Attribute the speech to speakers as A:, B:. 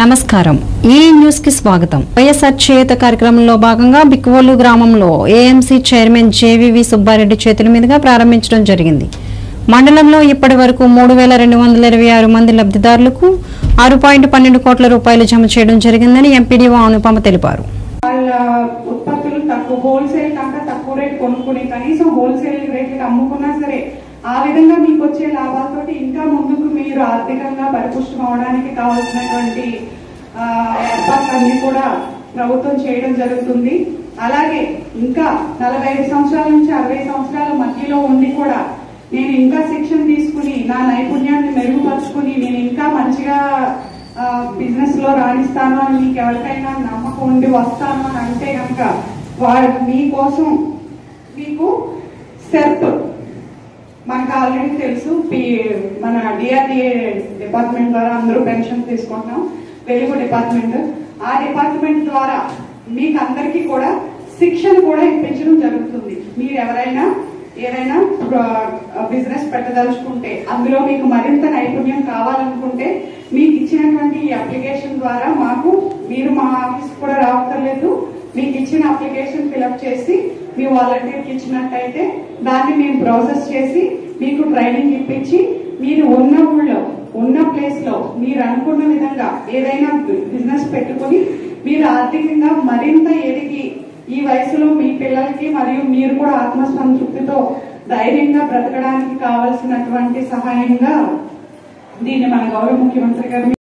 A: నమస్కారం ఈ న్యూస్ కి స్వాగతం వైఎస్ఆర్ చేయుత కార్యక్రమంలో భాగంగా బిక్కువోలు గ్రామంలో ఏఎంసీ చైర్మన్ జేవివి సుబ్బారెడ్డి చేతుల మీదుగా ప్రారంభించడం జరిగింది మండలంలో ఇప్పటి వరకు మూడు వేల రెండు వందల ఇరవై ఆరు మంది లబ్ధిదారులకు ఆరు పాయింట్ పన్నెండు కోట్ల రూపాయలు జమ చేయడం జరిగిందని ఎంపీడీఓ అనుపమ తెలిపారు
B: వాళ్ళ ఉత్పత్తులు తక్కువ హోల్సేల్ కంటే తక్కువ రేట్ కొనుక్కుని కనీసం హోల్సేల్ రేట్లకు అమ్ముకున్నా సరే ఆ విధంగా మీకు వచ్చే లాభాలతోటి ఇంకా ముందుకు మీరు ఆర్థికంగా పరిపుష్టం అవడానికి కావాల్సినటువంటి ఆ, ఏర్పాట్లన్నీ కూడా ప్రభుత్వం చేయడం జరుగుతుంది అలాగే ఇంకా నలభై ఐదు సంవత్సరాల నుంచి అరవై సంవత్సరాల మధ్యలో ఉండి కూడా నేను ఇంకా శిక్షణ తీసుకుని నా నైపుణ్యాన్ని మెరుగుపరుచుకుని నేను ఇంకా మంచిగా బిజినెస్ లో రాణిస్తాను అని మీకు ఎవరికైనా నమ్మకం ఉండి వస్తాను అని అంటే కనుక వాడు మీకోసం మీకు సెర్ప్ మనకు ఆల్రెడీ తెలుసు పి- మన డిఆర్డిఏ డిపార్ట్మెంట్ ద్వారా అందరూ పెన్షన్ తీసుకుంటున్నాం వెలుగు డిపార్ట్మెంట్ ఆ డిపార్ట్మెంట్ ద్వారా మీకు అందరికీ కూడా శిక్షణ కూడా ఇప్పించడం జరుగుతుంది మీరు ఎవరైనా ఏదైనా బిజినెస్ పెట్టదలుచుకుంటే అందులో మీకు మరింత నైపుణ్యం కావాలనుకుంటే మీకు ఇచ్చినటువంటి ఈ అప్లికేషన్ ద్వారా మాకు మీరు మా ఆఫీస్ కూడా రావక్కర్లేదు మీకు ఇచ్చిన అప్లికేషన్ ఫిలప్ చేసి మీ వాలంటీర్కి ఇచ్చినట్టయితే దాన్ని మేము ప్రాసెస్ చేసి మీకు ట్రైనింగ్ ఇప్పించి మీరు ఉన్న ఊళ్ళో ఉన్న ప్లేస్ లో మీరు అనుకున్న విధంగా ఏదైనా బిజినెస్ పెట్టుకుని మీరు ఆర్థికంగా మరింత ఎదిగి ఈ వయసులో మీ పిల్లలకి మరియు మీరు కూడా ఆత్మసంతృప్తితో ధైర్యంగా బ్రతకడానికి కావలసినటువంటి సహాయంగా దీన్ని మన గౌరవ ముఖ్యమంత్రి గారు